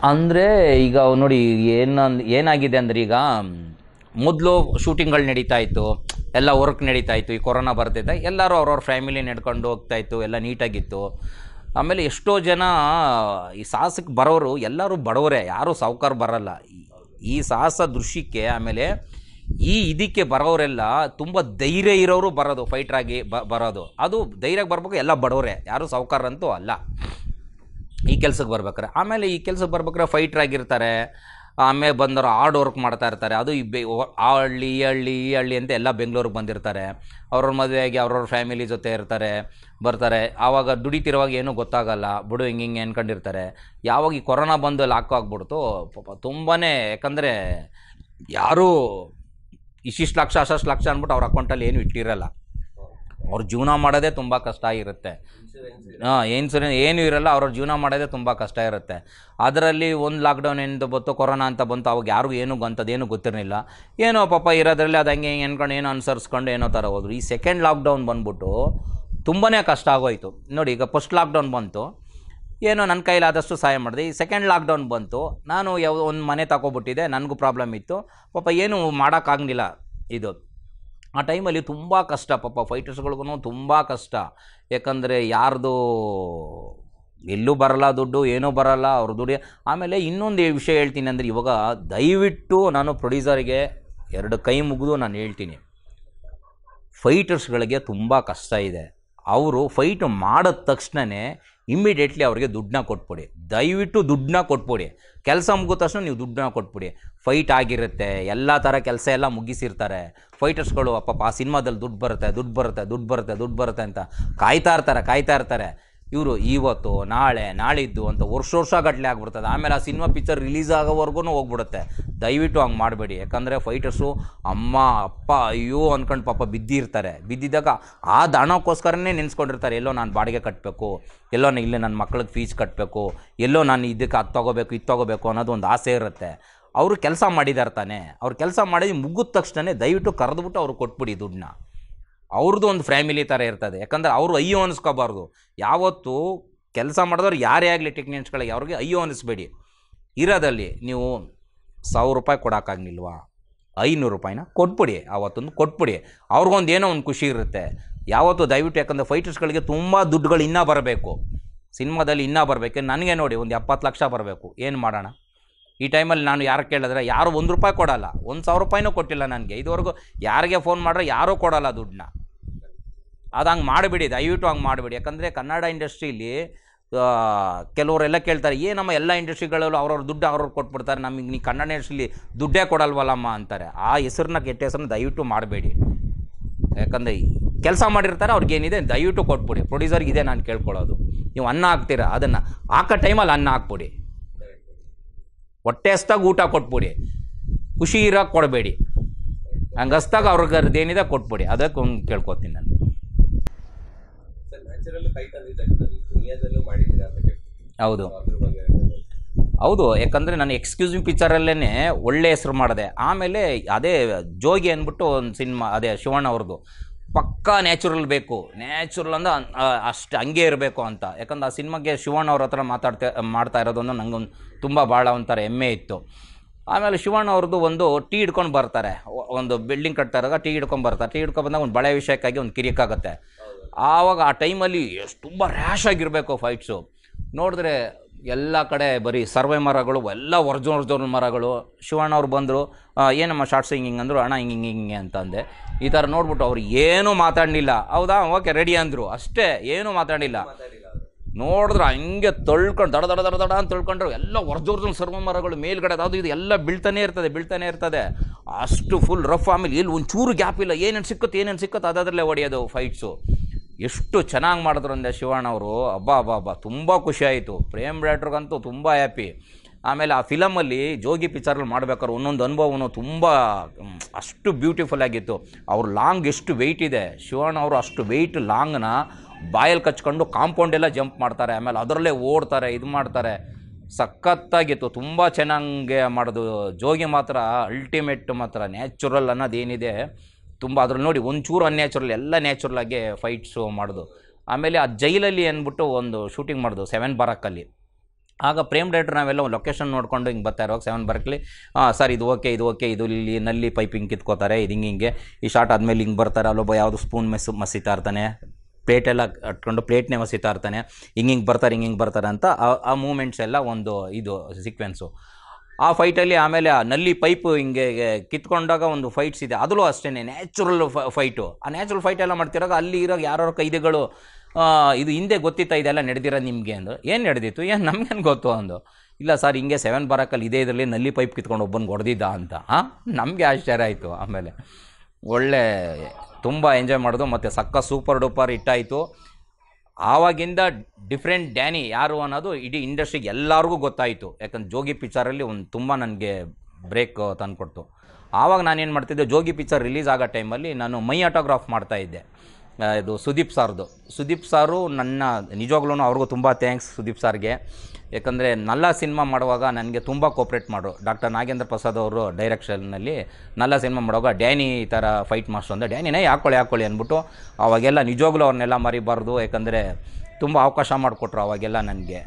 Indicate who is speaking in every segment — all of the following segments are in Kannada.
Speaker 1: ಅಂದರೆ ಈಗ ನೋಡಿ ಏನಂದ್ ಏನಾಗಿದೆ ಅಂದರೆ ಈಗ ಮೊದಲು ಶೂಟಿಂಗ್ಗಳು ನಡೀತಾ ಇತ್ತು ಎಲ್ಲ ವರ್ಕ್ ನಡೀತಾ ಇತ್ತು ಈ ಕೊರೋನಾ ಬರ್ತಿದ್ದ ಎಲ್ಲರೂ ಅವ್ರವ್ರ ಫ್ಯಾಮಿಲಿ ನಡ್ಕೊಂಡು ಹೋಗ್ತಾ ಇತ್ತು ಎಲ್ಲ ನೀಟಾಗಿತ್ತು ಆಮೇಲೆ ಎಷ್ಟೋ ಜನ ಈ ಸಾಹಸಕ್ಕೆ ಬರೋರು ಎಲ್ಲರೂ ಬಡವರೇ ಯಾರೂ ಸಾವುಕಾರ ಬರಲ್ಲ ಈ- ಈ ಸಾಹಸ ದೃಶ್ಯಕ್ಕೆ ಆಮೇಲೆ ಈ ಇದಕ್ಕೆ ಬರೋರೆಲ್ಲ ತುಂಬ ಧೈರ್ಯ ಇರೋರು ಬರೋದು ಫೈಟ್ರಾಗಿ ಬ ಬರೋದು ಅದು ಧೈರ್ಯಕ್ಕೆ ಬರ್ಬೇಕು ಎಲ್ಲ ಬಡವರೇ ಯಾರೂ ಸಾವುಕಾರಂತೂ ಅಲ್ಲ ಈ ಕೆಲ್ಸಕ್ಕೆ ಬರ್ಬೇಕಾರೆ ಆಮೇಲೆ ಈ ಕೆಲ್ಸಕ್ಕೆ ಬರ್ಬೇಕಾರೆ ಫೈಟ್ರ್ ಆಗಿರ್ತಾರೆ ಆಮೇಲೆ ಬಂದವರು ಹಾರ್ಡ್ ವರ್ಕ್ ಮಾಡ್ತಾ ಇರ್ತಾರೆ ಅದು ಈ ಬೆ ಒ- ಆ ಹಳ್ಳಿ ಈ ಹಳ್ಳಿ ಈ ಹಳ್ಳಿ ಅಂತ ಎಲ್ಲ ಬೆಂಗಳೂರಿಗೆ ಬಂದಿರ್ತಾರೆ ಅವ್ರವ್ರ ಮದುವೆಯಾಗಿ ಅವ್ರವ್ರ ಫ್ಯಾಮಿಲಿ ಜೊತೆ ಇರ್ತಾರೆ ಬರ್ತಾರೆ ಆವಾಗ ದುಡಿತಿರುವಾಗ ಏನೂ ಗೊತ್ತಾಗಲ್ಲ ಬಿಡು ಹಿಂಗೆ ಹಿಂಗೆ ಅನ್ಕೊಂಡಿರ್ತಾರೆ ಯಾವಾಗ ಈ ಕೊರೋನಾ ಬಂದು ಲಾಕ್ ಆಗಿಬಿಡ್ತು ಪಾಪ ತುಂಬಾ ಯಾಕಂದರೆ ಯಾರೂ ಇಷ್ಟಿಷ್ಟು ಲಕ್ಷ ಅಷ್ಟು ಲಕ್ಷ ಅಂದ್ಬಿಟ್ಟು ಅವ್ರ ಅಕೌಂಟಲ್ಲಿ ಏನು ಇಟ್ಟಿರಲ್ಲ ಅವ್ರ ಜೀವನ ಮಾಡೋದೇ ತುಂಬ ಕಷ್ಟ ಆಗಿರುತ್ತೆ ಹಾಂ ಇನ್ಸೂರೆನ್ಸ್ ಏನೂ ಇರಲ್ಲ ಅವ್ರ ಜೀವನ ಮಾಡೋದೇ ತುಂಬ ಕಷ್ಟ ಇರುತ್ತೆ ಅದರಲ್ಲಿ ಒಂದು ಲಾಕ್ಡೌನ್ ಎಂದು ಬಂತು ಕೊರೋನಾ ಅಂತ ಬಂತು ಅವಾಗ ಯಾರಿಗೂ ಏನೂ ಅಂಥದ್ದೇನು ಗೊತ್ತಿರಲಿಲ್ಲ ಏನೋ ಪಾಪ ಇರೋದ್ರಲ್ಲಿ ಅದು ಹಂಗೆ ಹಿಂಗೆ ಅನ್ಕೊಂಡು ಏನೋ ಅನುಸರಿಸ್ಕೊಂಡು ಏನೋ ಥರ ಹೋದ್ರು ಈ ಸೆಕೆಂಡ್ ಲಾಕ್ಡೌನ್ ಬಂದ್ಬಿಟ್ಟು ತುಂಬಾ ಕಷ್ಟ ಆಗೋಯ್ತು ನೋಡಿ ಈಗ ಫಸ್ಟ್ ಲಾಕ್ಡೌನ್ ಬಂತು ಏನೋ ನನ್ನ ಕೈಲಾದಷ್ಟು ಸಹಾಯ ಮಾಡಿದೆ ಈ ಸೆಕೆಂಡ್ ಲಾಕ್ಡೌನ್ ಬಂತು ನಾನು ಯಾವ ಒಂದು ಮನೆ ತಗೊಬಿಟ್ಟಿದ್ದೆ ನನಗೂ ಪ್ರಾಬ್ಲಮ್ ಇತ್ತು ಪಾಪ ಏನು ಮಾಡೋಕ್ಕಾಗಲಿಲ್ಲ ಇದು ಆ ಟೈಮಲ್ಲಿ ತುಂಬ ಕಷ್ಟ ಪಾಪ ಫೈಟರ್ಸ್ಗಳಿಗೂ ತುಂಬ ಕಷ್ಟ ಯಾಕಂದರೆ ಯಾರ್ದು ಎಲ್ಲೂ ಬರಲ್ಲ ದುಡ್ಡು ಏನೂ ಬರಲ್ಲ ಅವ್ರ ದುಡ್ಡು ಆಮೇಲೆ ಇನ್ನೊಂದು ವಿಷಯ ಹೇಳ್ತೀನಿ ಅಂದರೆ ಇವಾಗ ದಯವಿಟ್ಟು ನಾನು ಪ್ರೊಡ್ಯೂಸರ್ಗೆ ಎರಡು ಕೈ ಮುಗಿದು ನಾನು ಹೇಳ್ತೀನಿ ಫೈಟರ್ಸ್ಗಳಿಗೆ ತುಂಬ ಕಷ್ಟ ಇದೆ ಅವರು ಫೈಟ್ ಮಾಡಿದ ತಕ್ಷಣವೇ ಇಮ್ಮಿಡಿಯೇಟ್ಲಿ ಅವ್ರಿಗೆ ದುಡ್ಡನ್ನ ಕೊಟ್ಬಿಡಿ ದಯವಿಟ್ಟು ದುಡ್ಡನ್ನ ಕೊಟ್ಬಿಡಿ ಕೆಲಸ ಮುಗಿದ ತಕ್ಷಣ ನೀವು ದುಡ್ಡನ್ನ ಕೊಟ್ಬಿಡಿ ಫೈಟ್ ಆಗಿರುತ್ತೆ ಎಲ್ಲ ಥರ ಕೆಲಸ ಎಲ್ಲ ಮುಗಿಸಿರ್ತಾರೆ ಫೈಟರ್ಸ್ಗಳು ಅಪ್ಪಪ್ಪ ಆ ಸಿನಿಮಾದಲ್ಲಿ ದುಡ್ಡು ಬರುತ್ತೆ ದುಡ್ಡು ಬರುತ್ತೆ ದುಡ್ಡು ಬರುತ್ತೆ ದುಡ್ಡು ಬರುತ್ತೆ ಅಂತ ಕಾಯ್ತಾ ಇರ್ತಾರೆ ಕಾಯ್ತಾ ಇರ್ತಾರೆ ಇವರು ಇವತ್ತು ನಾಳೆ ನಾಳಿದ್ದು ಅಂತ ವರ್ಷ ವರ್ಷ ಗಟ್ಟಲೆ ಆಗ್ಬಿಡ್ತದೆ ಆಮೇಲೆ ಆ ಸಿನಿಮಾ ಪಿಕ್ಚರ್ ರಿಲೀಸ್ ಆಗೋವರೆಗೂ ಹೋಗ್ಬಿಡುತ್ತೆ ದಯವಿಟ್ಟು ಹಂಗೆ ಮಾಡಬೇಡಿ ಯಾಕಂದರೆ ಫೈಟರ್ಸು ಅಮ್ಮ ಅಪ್ಪ ಅಯ್ಯೋ ಅಂದ್ಕೊಂಡು ಪಾಪ ಬಿದ್ದಿರ್ತಾರೆ ಬಿದ್ದಿದ್ದಾಗ ಆ ಹಣಕ್ಕೋಸ್ಕರನೇ ನೆನೆಸ್ಕೊಂಡಿರ್ತಾರೆ ಎಲ್ಲೋ ನಾನು ಬಾಡಿಗೆ ಕಟ್ಟಬೇಕು ಎಲ್ಲೋ ನಾನು ಇಲ್ಲಿ ನನ್ನ ಮಕ್ಳಿಗೆ ಫೀಸ್ ಕಟ್ಟಬೇಕು ಎಲ್ಲೋ ನಾನು ಇದಕ್ಕೆ ಅದು ತೊಗೋಬೇಕು ಇದು ತೊಗೋಬೇಕು ಅನ್ನೋದು ಒಂದು ಆಸೆ ಇರುತ್ತೆ ಅವರು ಕೆಲಸ ಮಾಡಿದಾರೆ ತಾನೆ ಅವ್ರು ಕೆಲಸ ಮಾಡಿ ಮುಗಿದ ತಕ್ಷಣ ದಯವಿಟ್ಟು ಕರೆದ್ಬಿಟ್ಟು ಅವ್ರು ಕೊಟ್ಬಿಡಿ ದುಡ್ಡನ್ನ ಅವ್ರದ್ದು ಒಂದು ಫ್ಯಾಮಿಲಿ ಥರ ಇರ್ತದೆ ಯಾಕಂದರೆ ಅವರು ಅಯ್ಯೋ ಅನಿಸ್ಕೋಬಾರ್ದು ಯಾವತ್ತು ಕೆಲಸ ಮಾಡಿದವ್ರು ಯಾರೇ ಆಗಲಿ ಟೆಕ್ನಿಷಿಯನ್ಸ್ಗಳಿಗೆ ಅವ್ರಿಗೆ ಅಯ್ಯೋ ಅನಿಸ್ಬೇಡಿ ಇರೋದಲ್ಲಿ ನೀವು ಸಾವಿರ ರೂಪಾಯಿ ಕೊಡೋಕ್ಕಾಗಲಿಲ್ವಾ ಐನೂರು ರೂಪಾಯಿನ ಕೊಟ್ಬಿಡಿ ಆವತ್ತೊಂದು ಕೊಟ್ಬಿಡಿ ಅವ್ರಿಗೊಂದು ಏನೋ ಒಂದು ಖುಷಿ ಇರುತ್ತೆ ಯಾವತ್ತು ದಯವಿಟ್ಟು ಯಾಕಂದರೆ ಫೈಟರ್ಸ್ಗಳಿಗೆ ತುಂಬ ದುಡ್ಡುಗಳು ಇನ್ನೂ ಬರಬೇಕು ಸಿನಿಮಾದಲ್ಲಿ ಇನ್ನೂ ಬರಬೇಕು ನನಗೆ ನೋಡಿ ಒಂದು ಎಪ್ಪತ್ತು ಲಕ್ಷ ಬರಬೇಕು ಏನು ಮಾಡೋಣ ಈ ಟೈಮಲ್ಲಿ ನಾನು ಯಾರು ಕೇಳಿದ್ರೆ ಯಾರು ಒಂದು ರೂಪಾಯಿ ಕೊಡಲ್ಲ ಒಂದು ಸಾವಿರ ರೂಪಾಯಿನೂ ಕೊಟ್ಟಿಲ್ಲ ನನಗೆ ಇದುವರೆಗೂ ಯಾರಿಗೆ ಫೋನ್ ಮಾಡ್ರೆ ಯಾರೂ ಕೊಡಲ್ಲ ದುಡ್ಡನ್ನ ಅದು ಹಂಗೆ ಮಾಡಿಬಿಡಿ ದಯವಿಟ್ಟು ಹಂಗೆ ಮಾಡಿಬಿಡಿ ಯಾಕಂದರೆ ಕನ್ನಡ ಇಂಡಸ್ಟ್ರೀಲಿ ಕೆಲವರೆಲ್ಲ ಕೇಳ್ತಾರೆ ಏನಮ್ಮ ಎಲ್ಲ ಇಂಡಸ್ಟ್ರಿಗಳಲ್ಲೂ ಅವ್ರವ್ರ ದುಡ್ಡು ಅವ್ರವ್ರು ಕೊಟ್ಬಿಡ್ತಾರೆ ನಮಗೆ ನೀ ಕನ್ನಡ ಇಂಡಸ್ಟ್ರೀಲಿ ದುಡ್ಡೇ ಕೊಡಲ್ವಲ್ಲಮ್ಮ ಅಂತಾರೆ ಆ ಹೆಸರನ್ನ ಕೆಟ್ಟ ಹೆಸರನ್ನ ದಯವಿಟ್ಟು ಮಾಡಬೇಡಿ ಯಾಕಂದರೆ ಕೆಲಸ ಮಾಡಿರ್ತಾರೆ ಅವ್ರಿಗೇನಿದೆ ದಯವಿಟ್ಟು ಕೊಟ್ಬಿಡಿ ಪ್ರೊಡ್ಯೂಸರ್ಗೆ ಇದೆ ನಾನು ಕೇಳ್ಕೊಳ್ಳೋದು ನೀವು ಅನ್ನ ಹಾಕ್ತೀರಾ ಅದನ್ನು ಹಾಕೋ ಟೈಮಲ್ಲಿ ಅನ್ನ ಹಾಕ್ಬಿಡಿ ಹೊಟ್ಟೆ ಹಸ್ದಾಗ ಊಟ ಕೊಟ್ಬಿಡಿ ಖುಷಿ ಇರೋಕೆ ಕೊಡಬೇಡಿ ಹಂಗೆ ಹಸ್ದಾಗ ಅವ್ರಿಗೆ ಏನಿದೆ ಕೊಟ್ಬಿಡಿ ಅದಕ್ಕೆ ಒಂದು ಕೇಳ್ಕೊತೀನಿ ನಾನು
Speaker 2: ಸರ್ ನ್ಯಾಚುರಲ್ ಫೈಟ್ ಅಂದಿದ್ದ ತಕ್ಷಣ ದುನಿಯಾದಲ್ಲೂ ಮಾಡಿದ್ದೀರಾ ಅಂತ ಕೇಳ್ತೀನಿ
Speaker 1: ಹೌದು
Speaker 2: ಅದ್ರ ಬಗ್ಗೆ ಹೇಳೋದು.
Speaker 1: ಹೌದು ಯಾಕಂದರೆ ನಾನು ಎಕ್ಸ್ಕ್ಯೂಸಿವ್ ಪಿಕ್ಚರಲ್ಲೇ ಒಳ್ಳೆ ಹೆಸರು ಮಾಡಿದೆ ಆಮೇಲೆ ಅದೇ ಜೋಗಿ ಅಂದ್ಬಿಟ್ಟು ಒಂದು ಸಿನಿಮಾ ಅದೇ ಶಿವಣ್ಣ ಅವ್ರದ್ದು ಪಕ್ಕಾ ನ್ಯಾಚುರಲ್ ಬೇಕು ನ್ಯಾಚುರಲ್ ಅಂದ್ರೆ ಅಷ್ಟು ಹಂಗೆ ಇರಬೇಕು ಅಂತ ಯಾಕಂದ್ರೆ ಆ ಸಿನಿಮಾಗೆ ಶಿವಣ್ಣ ಅವ್ರ ಹತ್ರ ಮಾತಾಡ್ತಾ ಮಾಡ್ತಾ ಇರೋದೊಂದು ನನಗೊಂದು ತುಂಬ ಭಾಳ ಒಂಥರ ಹೆಮ್ಮೆ ಇತ್ತು ಆಮೇಲೆ ಶಿವಣ್ಣ ಅವ್ರದ್ದು ಒಂದು ಟೀ ಹಿಡ್ಕೊಂಡು ಬರ್ತಾರೆ ಒ- ಒಂದು ಬಿಲ್ಡಿಂಗ್ ಕಟ್ತಾ ಇರುವಾಗ ಟೀ ಹಿಡ್ಕೊಂಡು ಬರ್ತಾರೆ ಟೀ ಹಿಡ್ಕೊಂಡು ಬಂದಾಗ ಒಂದು ಬಳೆ ವಿಷಯಕ್ಕಾಗಿ ಒಂದು ಕಿರಿಕಾಗುತ್ತೆ ಆವಾಗ ಆ ಟೈಮಲ್ಲಿ ಎಷ್ಟು ತುಂಬ ರ್ಯಾಶ್ ಆಗಿರಬೇಕು ಫೈಟ್ಸು ನೋಡಿದ್ರೆ ಎಲ್ಲ ಕಡೆ ಬರೀ ಸರ್ವೆ ಮರಗಳು ಎಲ್ಲ ಒರ್ಜಿನಲ್ ಒರ್ಜಿನಲ್ ಮರಗಳು ಶಿವಣ್ಣ ಅವ್ರು ಬಂದರು ಏನಮ್ಮ ಶಾರ್ಟ್ಸ್ ಹಿಂಗೆ ಹಿಂಗೆ ಅಂದರು ಅಣ್ಣ ಹಿಂಗೆ ಹಿಂಗೆ ಹಿಂಗೆ ಅಂತ ಅಂದೆ ಈ ಥರ ನೋಡ್ಬಿಟ್ಟು ಅವ್ರು ಏನೂ ಮಾತಾಡಲಿಲ್ಲ ಹೌದಾ ಓಕೆ ರೆಡಿ ಅಂದರು ಅಷ್ಟೇ ಏನೂ ಮಾತಾಡಲಿಲ್ಲ
Speaker 2: ಮಾತಾಡಿಲ್ಲ ಅವ್ರು.
Speaker 1: ನೋಡಿದ್ರೆ ಹಂಗೆ ತೊಳ್ಕೊಂಡು ದಡ ದಡ ದಡ ದಡ ಅಂತ ತೊಳ್ಕೊಂಡ್ರು ಎಲ್ಲ ಒರ್ಜಿನಲ್ ಸರ್ವ ಮರಗಳು ಮೇಲ್ಗಡೆ ಅದು ಇದು ಎಲ್ಲ ಬೀಳ್ತಾನೆ ಇರ್ತದೆ ಬೀಳ್ತಾನೆ ಇರ್ತದೆ ಅಷ್ಟು ಫುಲ್ ರಫ್ ಆಮೇಲೆ ಎಲ್ಲಿ ಒಂಚೂರು ಗ್ಯಾಪ್ ಇಲ್ಲ ಏನೇನು ಸಿಕ್ಕುತ್ತೆ ಏನೇನು ಸಿಕ್ಕುತ್ತೆ ಅದರಲ್ಲೇ ಹೊಡೆಯೋದು ಫೈಟ್ಸು ಎಷ್ಟು ಚೆನ್ನಾಗಿ ಮಾಡಿದ್ರು ಅಂದೆ ಶಿವಣ್ಣ ಅವರು ಅಬ್ಬಾ ಅಬ್ಬಾ ಅಬ್ಬಾ ತುಂಬ ಖುಷಿ ಆಯಿತು ಪ್ರೇಮ್ ಡಾಕ್ಟ್ರಿಗಂತೂ ತುಂಬ ಹ್ಯಾಪಿ ಆಮೇಲೆ ಆ ಫಿಲಮಲ್ಲಿ ಜೋಗಿ ಪಿಕ್ಚರಲ್ಲಿ ಮಾಡ್ಬೇಕಾದ್ರೆ ಒಂದೊಂದು ಅನುಭವನು ತುಂಬ ಮ್, ಅಷ್ಟು ಬ್ಯೂಟಿಫುಲ್ ಆಗಿತ್ತು ಅವ್ರು ಲಾಂಗ್ ಎಷ್ಟು ವೆಯ್ಟ್ ಇದೆ ಶಿವಣ್ಣ ಅವರು ಅಷ್ಟು ವೆಯ್ಟ್ ಲಾಂಗ್ನ ಬಾಯಲ್ಲಿ ಕಚ್ಕೊಂಡು ಕಾಂಪೌಂಡ್ ಎಲ್ಲ ಜಂಪ್ ಮಾಡ್ತಾರೆ ಆಮೇಲೆ ಅದರಲ್ಲೇ ಓಡ್ತಾರೆ ಇದು ಮಾಡ್ತಾರೆ ಸಖತ್ತಾಗಿತ್ತು ತುಂಬ ಚೆನ್ನಾಗಿ ಮಾಡೋದು ಜೋಗಿ ಮಾತ್ರ ಅಲ್ಟಿಮೇಟ್ ಮಾತ್ರ ನ್ಯಾಚುರಲ್ ಅನ್ನೋದೇನಿದೆ ತುಂಬ ಅದ್ರಲ್ಲಿ ನೋಡಿ ಒಂಚೂರು ಅನ್ಯಾಚುರಲ್ ಎಲ್ಲ ನ್ಯಾಚುರಲ್ ಆಗಿ ಫೈಟ್ಸು ಮಾಡೋದು ಆಮೇಲೆ ಆ ಜೈಲಲ್ಲಿ ಅಂದ್ಬಿಟ್ಟು ಒಂದು ಶೂಟಿಂಗ್ ಮಾಡೋದು ಸೆವೆನ್ ಬಾರಕ್ಕಲ್ಲಿ ಆಗ ಪ್ರೇಮ್ ಡೈರೆಕ್ಟರ್ ನಾವೆಲ್ಲ ಒಂದು ಲೊಕೇಶನ್ ನೋಡ್ಕೊಂಡು ಹಿಂಗೆ ಬರ್ತಾ ಇರುವಾಗ ಸೆವೆನ್ ಬರ್ಕ್ಲಿ ಸರ್ ಇದು ಓಕೆ ಇದು ಓಕೆ ಇದು ಇಲ್ಲಿ ನಲ್ಲಿ ಪೈಪಿಂಗ್ ಕಿತ್ಕೋತಾರೆ ಇದು ಹಿಂಗೆ ಹಿಂಗೆ ಈ ಶಾರ್ಟ್ ಆದಮೇಲೆ ಹಿಂಗೆ ಬರ್ತಾರೆ ಅಲ್ಲೊಬ್ಬ ಯಾವುದು ಸ್ಪೂನ್ ಮೆಸ್ ಮಸಿತಾ ಇರ್ತಾನೆ ಪ್ಲೇಟೆಲ್ಲ ಅಟ್ಕೊಂಡು ಪ್ಲೇಟ್ನೇ ಮಸಿತಾ ಇರ್ತಾನೆ ಹಿಂಗೆ ಹಿಂಗೆ ಬರ್ತಾರೆ ಹಿಂಗೆ ಹಿಂಗೆ ಬರ್ತಾರೆ ಅಂತ ಆ- ಆ ಮೂಮೆಂಟ್ಸ್ ಎಲ್ಲ ಒಂದು ಇದು ಸೀಕ್ವೆನ್ಸು ಆ ಫೈಟಲ್ಲಿ ಆಮೇಲೆ ಆ ನಲ್ಲಿ ಪೈಪು ಹಿಂಗೆ ಕಿತ್ಕೊಂಡಾಗ ಒಂದು ಫೈಟ್ಸ್ ಇದೆ ಅದರಲ್ಲೂ ಅಷ್ಟೇ ನ್ಯಾಚುರಲ್ ಫೈಟು ಆ ನ್ಯಾಚುರಲ್ ಫೈಟ್ ಎಲ್ಲ ಮಾಡ್ತಿರಾಗ ಅಲ್ಲಿ ಇರೋ ಯಾರೋ ಕೈದಿಗಳು ಆ, ಇದು ಹಿಂದೆ ಗೊತ್ತಿತ್ತಾ ಇದೆಲ್ಲ ನಡೆದಿರೋದು ನಿಮಗೆ ಅಂದು ಏನು ನಡೆದಿತ್ತು ಏನು ನಮ್ಗೇನು ಗೊತ್ತು ಅಂದು ಇಲ್ಲ ಸರ್ ಹಿಂಗೆ ಸೆವೆನ್ ಬರಕಲ್ಲಿ ಇದೇ ಇದರಲ್ಲಿ ನಲ್ಲಿ ಪೈಪ್ ಕಿತ್ಕೊಂಡು ಒಬ್ಬನಿಗೆ ಹೊಡೆದಿದ್ದ ಅಂತ ಹಾಂ ನಮಗೆ ಆಶ್ಚರ್ಯ ಆಯಿತು ಆಮೇಲೆ ಒಳ್ಳೆ ತುಂಬ ಎಂಜಾಯ್ ಮಾಡೋದು ಮತ್ತು ಸಕ್ಕ ಸೂಪರ್ ಡೂಪರ್ ಹಿಟ್ಟಾಯಿತು ಆವಾಗಿಂದ ಡಿಫ್ರೆಂಟ್ ಡ್ಯಾನಿ ಯಾರು ಅನ್ನೋದು ಇಡೀ ಇಂಡಸ್ಟ್ರಿಗೆ ಎಲ್ಲರಿಗೂ ಗೊತ್ತಾಯಿತು ಯಾಕಂದ್ರೆ ಜೋಗಿ ಪಿಕ್ಚರಲ್ಲಿ ಒಂದು ತುಂಬ ನನಗೆ ಬ್ರೇಕ್ ತಂದುಕೊಡ್ತು ಆವಾಗ ನಾನೇನು ಮಾಡ್ತಿದ್ದೆ ಜೋಗಿ ಪಿಕ್ಚರ್ ರಿಲೀಸ್ ಆಗೋ ಟೈಮಲ್ಲಿ ನಾನು ಮೈ ಆಟೋಗ್ರಾಫ್ ಮಾಡ್ತಾ ಇದ್ದೆ ಆ, ಇದು ಸುದೀಪ್ ಸಾರ್ದು ಸುದೀಪ್ ಸಾರು ನನ್ನ ನಿಜವಾಗ್ಲೂ ಅವ್ರಿಗೂ ತುಂಬ ಥ್ಯಾಂಕ್ಸ್ ಸುದೀಪ್ ಸಾರ್ಗೆ ಯಾಕಂದರೆ ನಲ್ಲ ಸಿನಿಮಾ ಮಾಡುವಾಗ ನನಗೆ ತುಂಬ ಕೋಪ್ರೇಟ್ ಮಾಡು ಡಾಕ್ಟರ್ ನಾಗೇಂದ್ರ ಪ್ರಸಾದ್ ಅವರು ಡೈರೆಕ್ಷನ್ನಲ್ಲಿ ನಲ್ಲ ಸಿನಿಮಾ ಮಾಡುವಾಗ ಡ್ಯಾನಿ ಈ ಥರ ಫೈಟ್ ಮಾಸ್ಟರ್ ಅಂದರೆ ಡ್ಯಾನಿನೇ ಯಾಕೊಳ್ಳಿ ಯಾಕೊಳ್ಳಿ ಅಂದ್ಬಿಟ್ಟು ಅವಾಗೆಲ್ಲ ನಿಜವಾಗ್ಲೂ ಅವ್ರನ್ನೆಲ್ಲ ಮರಿಬಾರ್ದು ಯಾಕಂದರೆ ತುಂಬ ಅವಕಾಶ ಮಾಡಿಕೊಟ್ರು ಅವಾಗೆಲ್ಲ ನನಗೆ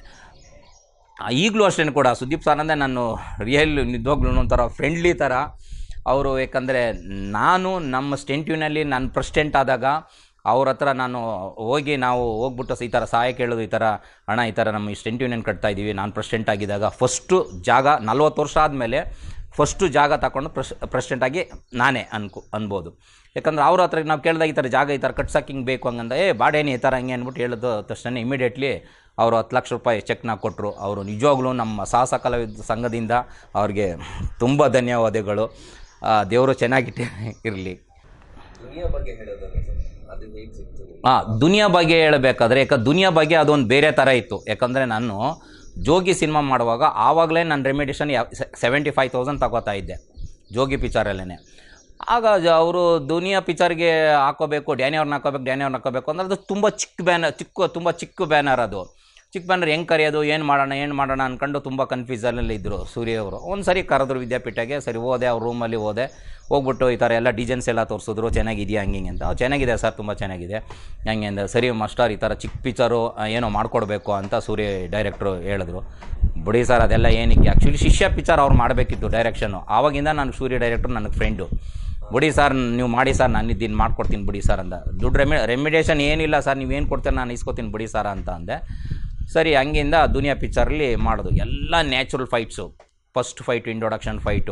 Speaker 1: ಈಗಲೂ ಅಷ್ಟೇ ಕೂಡ ಸುದೀಪ್ ಸರ್ ಅಂದರೆ ನಾನು ರಿಯಲ್ ನಿಜವಾಗ್ಲೂ ಒಂಥರ ಫ್ರೆಂಡ್ಲಿ ಥರ ಅವರು ಯಾಕಂದರೆ ನಾನು ನಮ್ಮ ಸ್ಟೆಂಟ್ಯೂನಲ್ಲಿ ನಾನು ಪ್ರೆಸಿಡೆಂಟ್ ಆದಾಗ ಅವ್ರ ಹತ್ರ ನಾನು ಹೋಗಿ ನಾವು ಹೋಗ್ಬಿಟ್ಟು ಈ ಥರ ಸಹಾಯ ಕೇಳೋದು ಈ ಥರ ಹಣ ಈ ಥರ ನಮ್ಮ ಸ್ಟೆಂಟ್ ಯೂನಿಯನ್ ಕಟ್ತಾ ಇದ್ದೀವಿ ನಾನು ಪ್ರೆಸಿಡೆಂಟ್ ಆಗಿದ್ದಾಗ ಫಸ್ಟು ಜಾಗ ನಲ್ವತ್ತು ವರ್ಷ ಆದಮೇಲೆ ಫಸ್ಟು ಜಾಗ ತಗೊಂಡು ಪ್ರೆಸ್ ಪ್ರೆಸಿಡೆಂಟಾಗಿ ನಾನೇ ಅನ್ಕೊ ಅನ್ಬೋದು ಯಾಕಂದ್ರೆ ಅವ್ರ ಹತ್ರ ನಾವು ಕೇಳಿದಾಗ ಈ ಥರ ಜಾಗ ಈ ಥರ ಕಟ್ಸಕ್ಕೆ ಹಿಂಗೆ ಬೇಕು ಹಂಗಂದ ಏ ಬಾಡೇನಿ ಈ ಥರ ಹಂಗೆ ಅಂದ್ಬಿಟ್ಟು ಹೇಳಿದ ತಕ್ಷಣ ಇಮಿಡಿಯೇಟ್ಲಿ ಅವರು ಹತ್ತು ಲಕ್ಷ ರೂಪಾಯಿ ಚೆಕ್ನ ಕೊಟ್ಟರು ಅವರು ನಿಜವಾಗ್ಲೂ ನಮ್ಮ ಸಾಹಸ ಕಲಾವಿದ ಸಂಘದಿಂದ ಅವ್ರಿಗೆ ತುಂಬ ಧನ್ಯವಾದಗಳು ದೇವರು ಚೆನ್ನಾಗಿಟ್ಟು ಇರಲಿ
Speaker 2: ದುನಿಯಾ ಬಗ್ಗೆ ಹೇಳೋದಾದ್ರೆ ಸರ್ ಅದು ಹೇಗೆ ಸಿಕ್ತು ನಿಮ್ಗೆ?
Speaker 1: ಹಾಂ ದುನಿಯಾ ಬಗ್ಗೆ ಹೇಳಬೇಕಾದ್ರೆ ಯಾಕೆ ದುನಿಯಾ ಬಗ್ಗೆ ಅದೊಂದು ಬೇರೆ ಥರ ಇತ್ತು ಯಾಕಂದರೆ ನಾನು ಜೋಗಿ ಸಿನಿಮಾ ಮಾಡುವಾಗ ಆವಾಗಲೇ ನನ್ನ ರೆಮಿಡೇಷನ್ ಸೆವೆಂಟಿ ಫೈವ್ ತೌಸಂಡ್ ತಗೋತಾ ಇದ್ದೆ ಜೋಗಿ ಪಿಕ್ಚರಲ್ಲೇ ಆಗ ಅವರು ದುನಿಯಾ ಪಿಕ್ಚರ್ಗೆ ಹಾಕೋಬೇಕು ಡ್ಯಾನಿ ಅವ್ರನ್ನ ಹಾಕೋಬೇಕು ಡ್ಯಾನಿ ಅವ್ರನ್ನ ಹಾಕೋಬೇಕು ಅಂದ್ರೆ ಅದು ತುಂಬ ಚಿಕ್ಕ ಬ್ಯಾನರ್ ಚಿಕ್ಕ ತುಂಬ ಚಿಕ್ಕ ಬ್ಯಾನರ್ ಅದು ಚಿಕ್ಕ ಬ್ಯಾನರ್ ಹೆಂಗೆ ಕರೆಯೋದು ಏನು ಮಾಡೋಣ ಏನು ಮಾಡೋಣ ಅಂದ್ಕೊಂಡು ತುಂಬ ಕನ್ಫ್ಯೂಸನಲ್ಲಿ ಇದ್ದರು ಸೂರ್ಯ ಅವರು ಒಂದು ಸರಿ ಕರೆದ್ರು ವಿದ್ಯಾಪೀಠಕ್ಕೆ ಸರಿ ಹೋದೆ ಅವ್ರ ರೂಮಲ್ಲಿ ಹೋದೆ ಹೋಗ್ಬಿಟ್ಟು ಈ ಥರ ಎಲ್ಲ ಡಿಸೈನ್ಸ್ ಎಲ್ಲ ತೋರಿಸಿದ್ರು ಚೆನ್ನಾಗಿದೆಯಾ ಹಂಗೆ ಹಿಂಗೆ ಅಂತ "ಹ್ಮ್, ಚೆನ್ನಾಗಿದೆ ಸರ್ ತುಂಬ ಚೆನ್ನಾಗಿದೆ ಹಂಗೆ ಅಂದ ಸರಿ ಮಾಸ್ಟರ್ ಈ ಥರ ಚಿಕ್ಕ ಪಿಕ್ಚರು ಏನೋ ಮಾಡಿಕೊಡ್ಬೇಕು ಅಂತ ಸೂರ್ಯ ಡೈರೆಕ್ಟ್ರು ಹೇಳಿದ್ರು ಬಿಡಿ ಸರ್ ಅದೆಲ್ಲ ಏನಕ್ಕೆ ಆ್ಯಕ್ಚುಲಿ ಶಿಷ್ಯ ಪಿಕ್ಚರ್ ಅವ್ರು ಮಾಡಬೇಕಿತ್ತು ಡೈರೆಕ್ಷನು ಆವಾಗಿಂದ ನಾನು ಸೂರ್ಯ ಡೈರೆಕ್ಟ್ರು ನನಗೆ ಫ್ರೆಂಡು ಬಿಡಿ ಸರ್ ನೀವು ಮಾಡಿ ಸರ್ ನಾನು ಇದನ್ನು ಮಾಡ್ಕೊಡ್ತೀನಿ ಬಿಡಿ ಸರ್ ಅಂದ ದುಡ್ಡು ರೆಮಿ ರೆಮಿಡೇಷನ್ ಏನಿಲ್ಲ ಸರ್ ನೀವೇನು ಕೊಡ್ತೀರ ನಾನು ಇಸ್ಕೊತೀನಿ ಬಿಡಿ ಸರ್ ಅಂತ ಅಂದೆ ಸರಿ ಹಂಗಿಂದ ದುನಿಯಾ ಪಿಕ್ಚರಲ್ಲಿ ಮಾಡೋದು ಎಲ್ಲ natural fights first fight introduction fight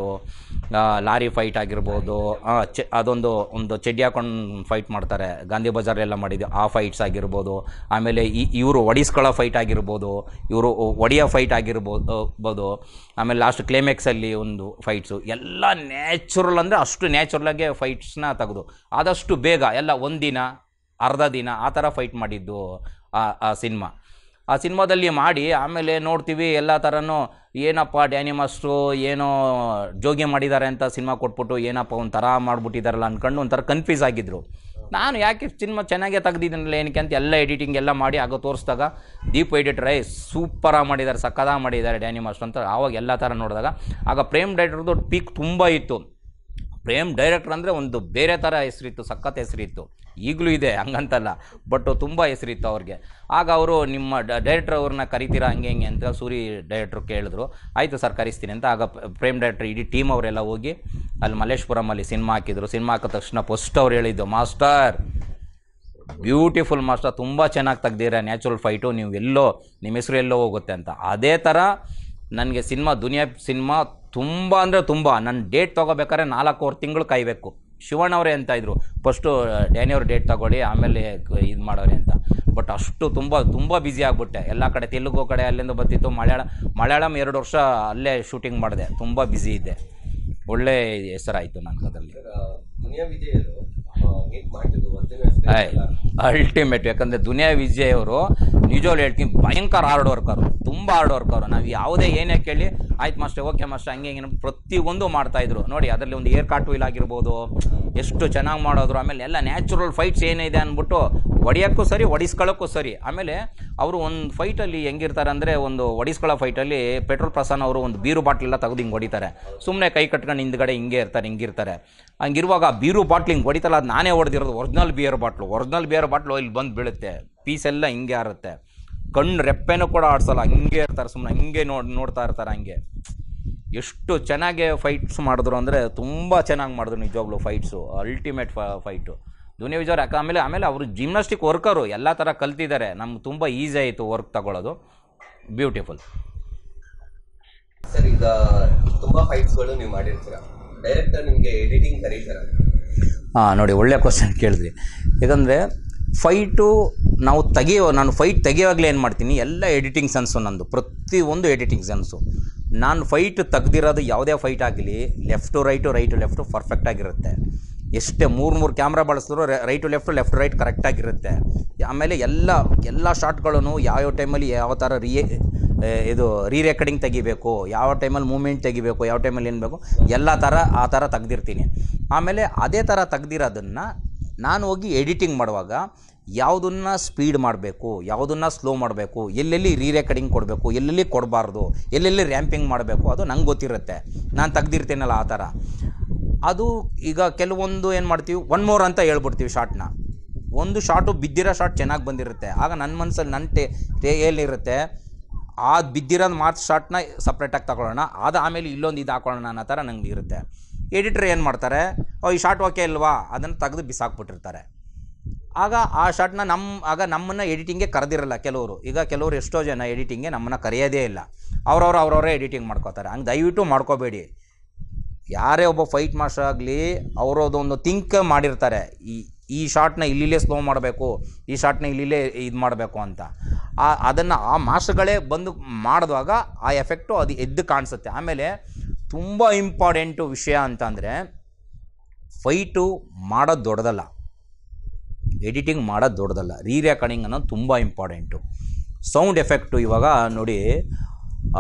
Speaker 1: lorry fight ಆಗಿರ್ಬೋದು ಆ, ಚೆ ಅದೊಂದು ಒಂದು ಚಡ್ಡಿ ಹಾಕೊಂಡು ಫೈಟ್ ಮಾಡ್ತಾರೆ ಗಾಂಧಿ ಬಜಾರೆಲ್ಲ ಮಾಡಿದ್ದು ಆ ಫೈಟ್ಸ್ ಆಗಿರ್ಬೋದು ಆಮೇಲೆ ಈ ಇವರು ಒಡಿಸ್ಕೊಳ್ಳೋ ಫೈಟ್ ಆಗಿರ್ಬೋದು ಇವರು ಒಡಿಯೋ ಫೈಟ್ ಆಗಿರ್ಬೋದು ಬೋದು ಆಮೇಲೆ ಲಾಸ್ಟ್ ಕ್ಲೈಮ್ಯಾಕ್ಸಲ್ಲಿ ಒಂದು ಫೈಟ್ಸು ಎಲ್ಲ ನ್ಯಾಚುರಲ್ ಅಂದರೆ ಅಷ್ಟು ನ್ಯಾಚುರಲಾಗೆ ಫೈಟ್ಸ್ನ ತೆಗೆದು ಆದಷ್ಟು ಬೇಗ ಎಲ್ಲ ಒಂದಿನ ಅರ್ಧ ದಿನ ಆ ಥರ ಫೈಟ್ ಮಾಡಿದ್ದು ಆ ಆ ಸಿನಿಮಾ ಆ ಸಿನಿಮಾದಲ್ಲಿ ಮಾಡಿ ಆಮೇಲೆ ನೋಡ್ತೀವಿ ಎಲ್ಲ ಥರನೂ ಏನಪ್ಪ ಡ್ಯಾನಿ ಮಾಸ್ಟ್ರು ಏನೋ ಜೋಗಿ ಮಾಡಿದ್ದಾರೆ ಅಂತ ಸಿನಿಮಾ ಕೊಟ್ಬಿಟ್ಟು ಏನಪ್ಪ ಒಂಥರ ಮಾಡ್ಬಿಟ್ಟಿದ್ದಾರಲ್ಲ ಅಂದ್ಕೊಂಡು ಒಂಥರ ಕನ್ಫ್ಯೂಸ್ ಆಗಿದ್ರು ನಾನು ಯಾಕೆ ಸಿನಿಮಾ ಚೆನ್ನಾಗೇ ತೆಗ್ದಿದ್ದೀನಲ್ಲ ಏನಕ್ಕೆ ಅಂತ ಎಲ್ಲ ಎಡಿಟಿಂಗ್ ಎಲ್ಲ ಮಾಡಿ ಆಗ ತೋರಿಸಿದಾಗ ದೀಪ್ ಎಡಿಟರ್ ಐ ಸೂಪರಾಗಿ ಮಾಡಿದ್ದಾರೆ ಸಕ್ಕದಾಗಿ ಮಾಡಿದ್ದಾರೆ ಡ್ಯಾನಿ ಮಾಸ್ಟರ್ ಅಂತ ಆವಾಗ ಎಲ್ಲ ಥರ ನೋಡಿದಾಗ ಆಗ ಪ್ರೇಮ್ ಡೈರೆಕ್ಟರ್ದು ಪೀಕ್ ತುಂಬ ಇತ್ತು ಪ್ರೇಮ್ ಡೈರೆಕ್ಟರ್ ಅಂದರೆ ಒಂದು ಬೇರೆ ಥರ ಹೆಸರಿತ್ತು ಸಖತ್ ಹೆಸರಿತ್ತು ಈಗಲೂ ಇದೆ ಹಂಗಂತಲ್ಲ ಬಟ್ ತುಂಬ ಹೆಸರಿತ್ತು ಅವ್ರಿಗೆ ಆಗ ಅವರು ನಿಮ್ಮ ಡೈರೆಕ್ಟರ್ ಅವ್ರನ್ನ ಕರಿತೀರಾ ಹಂಗೆ ಹಿಂಗೆ ಅಂತ ಸೂರಿ ಡೈರೆಕ್ಟ್ರು ಕೇಳಿದ್ರು ಆಯಿತು ಸರ್ ಕರಿಸ್ತೀನಿ ಅಂತ ಆಗ ಪ- ಪ್ರೇಮ್ ಡೈರೆಕ್ಟರ್ ಇಡೀ ಟೀಮ್ ಅವರೆಲ್ಲ ಹೋಗಿ ಅಲ್ಲಿ ಮಲ್ಲೇಶ್ಪುರಮಲ್ಲಿ ಸಿನಿಮಾ ಹಾಕಿದ್ರು ಸಿನಿಮಾ ಹಾಕಿದ ತಕ್ಷಣ ಫಸ್ಟ್ ಅವ್ರು ಹೇಳಿದ್ದು ಮಾಸ್ಟರ್ ಬ್ಯೂಟಿಫುಲ್ ಮಾಸ್ಟರ್ ತುಂಬ ಚೆನ್ನಾಗಿ ತೆಗ್ದಿರ ನ್ಯಾಚುರಲ್ ಫೈಟು ನೀವು ಎಲ್ಲೋ ನಿಮ್ಮ ಹೆಸರು ಎಲ್ಲೋ ಹೋಗುತ್ತೆ ಅಂತ ಅದೇ ಥರ ನನಗೆ ಸಿನಿಮಾ ದುನಿಯಾ ಸಿನಿಮಾ ತುಂಬ ಅಂದರೆ ತುಂಬ ನನ್ನ ಡೇಟ್ ತೊಗೋಬೇಕಾದ್ರೆ ನಾಲ್ಕೂವರೆ ತಿಂಗಳು ಕಾಯಬೇಕು ಶಿವಣ್ಣ ಅವರೇ ಅಂತ ಇದ್ರು ಫಸ್ಟು ಡ್ಯಾನಿ ಅವ್ರ ಡೇಟ್ ತಗೊಳ್ಳಿ ಆಮೇಲೆ ಇದು ಮಾಡೋರಿ ಅಂತ ಬಟ್ ಅಷ್ಟು ತುಂಬ ತುಂಬ ಬ್ಯುಸಿ ಆಗಿಬಿಟ್ಟೆ ಎಲ್ಲ ಕಡೆ ತೆಲುಗು ಕಡೆ ಅಲ್ಲಿಂದ ಬರ್ತಿತ್ತು ಮಲಯಾಳ ಮಲಯಾಳಂ ಎರಡು ವರ್ಷ ಅಲ್ಲೇ ಶೂಟಿಂಗ್ ಮಾಡಿದೆ ತುಂಬ ಬ್ಯುಸಿ ಇದ್ದೆ ಒಳ್ಳೆ ಹೆಸರಾಯಿತು ನನಗೆ ಅದರಲ್ಲಿ
Speaker 2: ಸರ್ ಆ, ದುನಿಯಾ ವಿಜಯರು ಹೇಗೆ ಮಾಡ್ತಿದ್ದು ಒರಿಜಿನಲ್
Speaker 1: ಅಲ್ಟಿಮೇಟ್ ಯಾಕಂದರೆ ದುನಿಯಾ ವಿಜಯ್ ಅವರು ನಿಜವಾಗ್ಲು ಹೇಳ್ತೀನಿ ಭಯಂಕರ ಹಾರ್ಡ್ ವರ್ಕರು ತುಂಬ ಹಾರ್ಡ್ ವರ್ಕರು ನಾವು ಯಾವುದೇ ಏನೇ ಕೇಳಿ ಆಯ್ತು ಮಾಸ್ಟರ್ ಓಕೆ ಮಾಸ್ಟರ್ ಹಂಗೆ ಹಿಂಗೆ ಅಂತ ಪ್ರತಿಯೊಂದು ಮಾಡ್ತಾಯಿದ್ರು ನೋಡಿ ಅದರಲ್ಲಿ ಒಂದು ಏರ್ ಕಾರ್ಟ್ ವೀಲ್ ಆಗಿರ್ಬೋದು ಎಷ್ಟು ಚೆನ್ನಾಗಿ ಮಾಡೋದ್ರು ಆಮೇಲೆ ಎಲ್ಲ ನ್ಯಾಚುರಲ್ ಫೈಟ್ಸ್ ಏನಿದೆ ಅಂದ್ಬಿಟ್ಟು ಹೊಡಿಯೋಕ್ಕೂ ಸರಿ ಹೊಡಿಸ್ಕೊಳ್ಳೋಕ್ಕೂ ಸರಿ ಆಮೇಲೆ ಅವರು ಒಂದು ಫೈಟಲ್ಲಿ ಹೆಂಗಿರ್ತಾರೆ ಅಂದರೆ ಒಂದು ಹೊಡಿಸ್ಕೊಳ್ಳೋ ಫೈಟಲ್ಲಿ ಪೆಟ್ರೋಲ್ ಪ್ರಸಾನ್ ಅವರು ಒಂದು ಬೀರು ಬಾಟ್ಲೆಲ್ಲ ತೆಗೆದು ಹಿಂಗೆ ಹೊಡಿತಾರೆ ಸುಮ್ಮನೆ ಕೈ ಕಟ್ಕೊಂಡು ಹಿಂದ್ಗಡೆ ಹಿಂಗೆ ಇರ್ತಾರೆ ಹಿಂಗಿರ್ತಾರೆ ಹಂಗಿರುವಾಗ ಆ ಬೀರು ಬಾಟ್ಲ್ ಹಿಂಗೆ ಹೊಡಿತಲ್ಲ ಅದು ನಾನೇ ಹೊಡೆದಿರೋದು original beer bottle original beer bottle ಇಲ್ಲಿ ಬಂದು ಬೀಳುತ್ತೆ ಪೀಸ್ ಎಲ್ಲ ಹಿಂಗೆ ಆರುತ್ತೆ ಕಣ್ಣು ರೆಪ್ಪೆನೂ ಕೂಡ ಆಡ್ಸಲ್ಲ ಹಂಗೆ ಇರ್ತಾರೆ ಸುಮ್ಮನೆ ಹಂಗೆ ನೋಡಿ ನೋಡ್ತಾ ಇರ್ತಾರೆ ಹಂಗೆ ಎಷ್ಟು ಚೆನ್ನಾಗಿ ಫೈಟ್ಸ್ ಮಾಡಿದ್ರು ಅಂದರೆ ತುಂಬ ಚೆನ್ನಾಗಿ ಮಾಡಿದ್ರು ನಿಜವಾಗ್ಲೂ fights ultimate fight Duniya Vijay ಯಾಕೆ ಆಮೇಲೆ ಆಮೇಲೆ ಅವರು ಜಿಮ್ನಾಸ್ಟಿಕ್ ವರ್ಕರು ಎಲ್ಲ ಥರ ಕಲ್ತಿದ್ದಾರೆ ನಮ್ಗೆ ತುಂಬ ಈಸಿ ಆಯಿತು ವರ್ಕ್ ತಗೊಳ್ಳೋದು ಬ್ಯೂಟಿಫುಲ್
Speaker 2: ಸರ್ ಈಗ ತುಂಬಾ ಫೈಟ್ಸ್ಗಳು ನೀವು ಮಾಡಿರ್ತೀರ ಡೈರೆಕ್ಟರ್ ನಿಮಗೆ ಎಡಿಟಿಂಗ್ ಕರೀತಾರ
Speaker 1: ಹಾಂ ನೋಡಿ ಒಳ್ಳೆ ಕ್ವಶನ್ ಕೇಳಿದ್ರಿ ಯಾಕಂದರೆ ಫೈಟು ನಾವು ತೆಗಿಯೋ ನಾನು ಫೈಟ್ ತೆಗಿಯೋವಾಗಲೇ ಏನು ಮಾಡ್ತೀನಿ ಎಲ್ಲ ಎಡಿಟಿಂಗ್ ಸೆನ್ಸು ನಂದು ಪ್ರತಿಯೊಂದು ಎಡಿಟಿಂಗ್ ಸೆನ್ಸು ನಾನು ಫೈಟ್ ತೆಗ್ದಿರೋದು ಯಾವುದೇ ಫೈಟ್ ಆಗಲಿ ಲೆಫ್ಟು ರೈಟು ರೈಟು ಲೆಫ್ಟು ಪರ್ಫೆಕ್ಟಾಗಿರುತ್ತೆ ಎಷ್ಟೇ ಮೂರು ಮೂರು ಕ್ಯಾಮ್ರಾ ಬಳಸಿದ್ರು ರೈಟು ಲೆಫ್ಟು ಲೆಫ್ಟ್ ರೈಟ್ ಕರೆಕ್ಟಾಗಿರುತ್ತೆ ಆಮೇಲೆ ಎಲ್ಲ ಎಲ್ಲ ಶಾಟ್ಗಳನ್ನು ಯಾವ್ಯಾವ ಟೈಮಲ್ಲಿ ಯಾವ ಥರ ರೀ ಏ, ಇದು ರೀ ರೆಕಾರ್ಡಿಂಗ್ ತೆಗಿಬೇಕು ಯಾವ ಟೈಮಲ್ಲಿ ಮೂಮೆಂಟ್ ತೆಗಿಬೇಕು ಯಾವ ಟೈಮಲ್ಲಿ ಏನು ಬೇಕು ಎಲ್ಲ ಥರ ಆ ಥರ ತೆಗ್ದಿರ್ತೀನಿ ಆಮೇಲೆ ಅದೇ ಥರ ತೆಗ್ದಿರೋದನ್ನು ನಾನು ಹೋಗಿ ಎಡಿಟಿಂಗ್ ಮಾಡುವಾಗ ಯಾವುದನ್ನು ಸ್ಪೀಡ್ ಮಾಡಬೇಕು ಯಾವುದನ್ನು ಸ್ಲೋ ಮಾಡಬೇಕು ಎಲ್ಲೆಲ್ಲಿ ರೀ ರೆಕಾರ್ಡಿಂಗ್ ಕೊಡಬೇಕು ಎಲ್ಲೆಲ್ಲಿ ಕೊಡಬಾರ್ದು ಎಲ್ಲೆಲ್ಲಿ ರ್ಯಾಂಪಿಂಗ್ ಮಾಡಬೇಕು ಅದು ನಂಗೆ ಗೊತ್ತಿರುತ್ತೆ ನಾನು ತೆಗ್ದಿರ್ತೀನಲ್ಲ ಆ ಥರ ಅದು ಈಗ ಕೆಲವೊಂದು ಏನು ಮಾಡ್ತೀವಿ ಒನ್ ಮೋರ್ ಅಂತ ಹೇಳ್ಬಿಡ್ತೀವಿ ಶಾರ್ಟ್ನ ಒಂದು ಶಾಟು ಬಿದ್ದಿರೋ ಶಾಟ್ ಚೆನ್ನಾಗಿ ಬಂದಿರುತ್ತೆ ಆಗ ನನ್ನ ಮನಸ್ಸಲ್ಲಿ ನನ್ನ ಟೇ ಟೇ ಏನಿರುತ್ತೆ ಆ ಬಿದ್ದಿರೋದು ಮಾತು ಶಾಟ್ನ ಸಪ್ರೇಟಾಗಿ ತಗೊಳ್ಳೋಣ ಅದು ಆಮೇಲೆ ಇಲ್ಲೊಂದು ಇದು ಹಾಕೊಳ್ಳೋಣ ಅನ್ನೋ ಥರ ನಂಗೆ ಇರುತ್ತೆ ಎಡಿಟ್ರ್ ಏನು ಮಾಡ್ತಾರೆ ಓ ಈ ಶಾಟ್ ಓಕೆ ಅಲ್ವಾ ಅದನ್ನು ತೆಗೆದು ಬಿಸಾಕ್ಬಿಟ್ಟಿರ್ತಾರೆ ಆಗ ಆ ಶಾಟ್ನ ನಮ್ಮ ಆಗ ನಮ್ಮನ್ನು ಎಡಿಟಿಂಗ್ಗೆ ಕರೆದಿರಲ್ಲ ಕೆಲವರು ಈಗ ಕೆಲವರು ಎಷ್ಟೋ ಜನ ಎಡಿಟಿಂಗ್ಗೆ ನಮ್ಮನ್ನು ಕರೆಯೋದೇ ಇಲ್ಲ ಅವ್ರವ್ರು ಅವ್ರವರೇ ಎಡಿಟಿಂಗ್ ಮಾಡ್ಕೋತಾರೆ ಹಂಗೆ ದಯವಿಟ್ಟು ಮಾಡ್ಕೋಬೇಡಿ ಯಾರೇ ಒಬ್ಬ ಫೈಟ್ ಮಾಸ್ಟರ್ ಆಗಲಿ ಅವರದೊಂದು ಥಿಂಕ್ ಮಾಡಿರ್ತಾರೆ ಈ ಈ ಶಾಟ್ನ ಇಲ್ಲಿಲೇ ಸ್ಲೋ ಮಾಡಬೇಕು ಈ ಶಾಟ್ನ ಇಲ್ಲಿಲೇ ಇದು ಮಾಡಬೇಕು ಅಂತ ಆ ಅದನ್ನು ಆ ಮಾಸ್ಟರ್ಗಳೇ ಬಂದು ಮಾಡಿದಾಗ ಆ ಎಫೆಕ್ಟು ಅದು ಎದ್ದು ಕಾಣಿಸುತ್ತೆ ಆಮೇಲೆ ತುಂಬ ಇಂಪಾರ್ಟೆಂಟು ವಿಷಯ ಅಂತಂದರೆ ಫೈಟು ಮಾಡೋದು ದೊಡ್ಡದಲ್ಲ ಎಡಿಟಿಂಗ್ ಮಾಡೋದು ದೊಡ್ಡದಲ್ಲ ರೀ ರೆಕಾರ್ಡಿಂಗ್ ಅನ್ನೋದು ತುಂಬ ಇಂಪಾರ್ಟೆಂಟು ಸೌಂಡ್ ಎಫೆಕ್ಟು ಇವಾಗ ನೋಡಿ ಆ,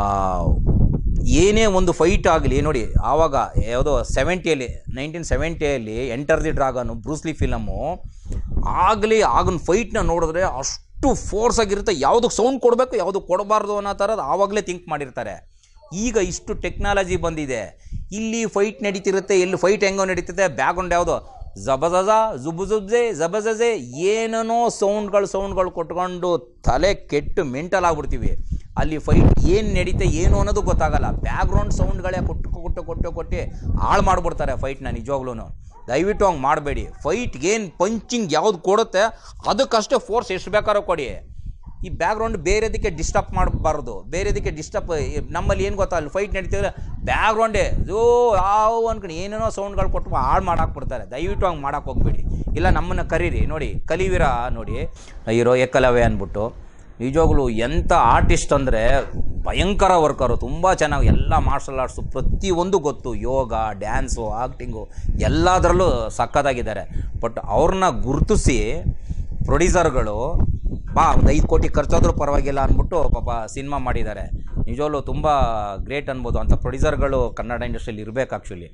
Speaker 1: ಏನೇ ಒಂದು ಫೈಟ್ ಆಗಲಿ ನೋಡಿ ಆವಾಗ ಯಾವುದೋ ಸೆವೆಂಟಿಯಲ್ಲಿ ನೈನ್ಟೀನ್ ಸೆವೆಂಟಿಯಲ್ಲಿ enter the dragon Bruce Lee film ಆಗಲಿ ಆಗಿನ ಫೈಟ್ನ ನೋಡಿದ್ರೆ ಅಷ್ಟು ಫೋರ್ಸ್ ಆಗಿರುತ್ತೆ ಯಾವುದಕ್ಕೆ ಸೌಂಡ್ ಕೊಡಬೇಕು ಯಾವುದಕ್ಕೆ ಕೊಡಬಾರ್ದು ಅನ್ನೋ ಥರದ್ದು ಆವಾಗಲೇ ಥಿಂಕ್ ಮಾಡಿರ್ತಾರೆ ಈಗ ಇಷ್ಟು ಟೆಕ್ನಾಲಜಿ ಬಂದಿದೆ ಇಲ್ಲಿ ಫೈಟ್ ನಡೀತಿರುತ್ತೆ ಎಲ್ಲಿ ಫೈಟ್ ಹೆಂಗೋ ನಡೀತಿದೆ ಬ್ಯಾಗ್ರೌಂಡ್ ಯಾವುದೋ ಜಬಜಜ ಜುಬು ಜುಬ್ಜೆ ಜಬಜಜೆ ಏನೇನೋ ಸೌಂಡ್ಗಳು ಸೌಂಡ್ಗಳು ಕೊಟ್ಕೊಂಡು ತಲೆ ಕೆಟ್ಟು ಮೆಂಟಲ್ ಆಗ್ಬಿಡ್ತೀವಿ ಅಲ್ಲಿ ಫೈಟ್ ಏನು ನಡೀತೆ ಏನು ಅನ್ನೋದು ಗೊತ್ತಾಗಲ್ಲ ಬ್ಯಾಕ್ಗ್ರೌಂಡ್ ಸೌಂಡ್ಗಳೇ ಕೊಟ್ಟು ಕೊಟ್ಟು ಕೊಟ್ಟು ಕೊಟ್ಟು ಹಾಳು ಮಾಡಿಬಿಡ್ತಾರೆ ಫೈಟ್ನ ನಿಜವಾಗ್ಲೂ ದಯವಿಟ್ಟು ಹಂಗೆ ಮಾಡಬೇಡಿ ಫೈಟ್ಗೆ ಏನು ಪಂಚಿಂಗ್ ಯಾವ್ದು ಕೊಡುತ್ತೆ ಅದಕ್ಕಷ್ಟೇ ಫೋರ್ಸ್ ಎಷ್ಟು ಬೇಕಾದ್ರೂ ಕೊಡಿ ಈ ಬ್ಯಾಕ್ಗ್ರೌಂಡ್ ಬೇರೆದಕ್ಕೆ ಡಿಸ್ಟರ್ಬ್ ಮಾಡಬಾರ್ದು ಬೇರೆದಕ್ಕೆ ಡಿಸ್ಟರ್ಬ್ ನಮ್ಮಲ್ಲಿ ಏನು ಗೊತ್ತಾ ಅಲ್ಲಿ ಫೈಟ್ ನಡೀತಿದ್ರೆ ಬ್ಯಾಕ್ಗ್ರೌಂಡೇ ಜೋ ಯಾವ ಅನ್ಕೊಂಡು ಏನೇನೋ ಸೌಂಡ್ಗಳು ಕೊಟ್ಟು ಹಾಳು ಮಾಡಾಕ್ಬಿಡ್ತಾರೆ ದಯವಿಟ್ಟು ಹಂಗೆ ಮಾಡಕ್ಕೆ ಹೋಗ್ಬೇಡಿ ಇಲ್ಲ ನಮ್ಮನ್ನು ಕರೀರಿ ನೋಡಿ ಕಲಿವೀರ ನೋಡಿ ಹೀರೋ ಏಕಲವ್ಯ ಅಂದ್ಬಿಟ್ಟು ನಿಜವಾಗ್ಲೂ ಎಂಥ ಆರ್ಟಿಸ್ಟ್ ಅಂದರೆ ಭಯಂಕರ ವರ್ಕರು ತುಂಬ ಚೆನ್ನಾಗಿ ಎಲ್ಲ ಮಾರ್ಷಲ್ ಆರ್ಟ್ಸು ಪ್ರತಿಯೊಂದು ಗೊತ್ತು ಯೋಗ ಡ್ಯಾನ್ಸು ಆ್ಯಕ್ಟಿಂಗು ಎಲ್ಲದರಲ್ಲೂ ಸಕ್ಕತ್ತಾಗಿದ್ದಾರೆ ಬಟ್ ಅವ್ರನ್ನ ಗುರುತಿಸಿ ಪ್ರೊಡ್ಯೂಸರ್ಗಳು ಬಾ ಒಂದು ಐದು ಕೋಟಿ ಖರ್ಚಾದರೂ ಪರವಾಗಿಲ್ಲ ಅಂದ್ಬಿಟ್ಟು ಪಾಪ ಸಿನಿಮಾ ಮಾಡಿದ್ದಾರೆ ನಿಜವಲ್ಲೂ ತುಂಬ ಗ್ರೇಟ್ ಅನ್ಬೋದು ಅಂಥ ಪ್ರೊಡ್ಯೂಸರ್ಗಳು ಕನ್ನಡ ಇಂಡಸ್ಟ್ರಿಯಲ್ಲಿ ಇರಬೇಕು ಆ್ಯಕ್ಚುಲಿ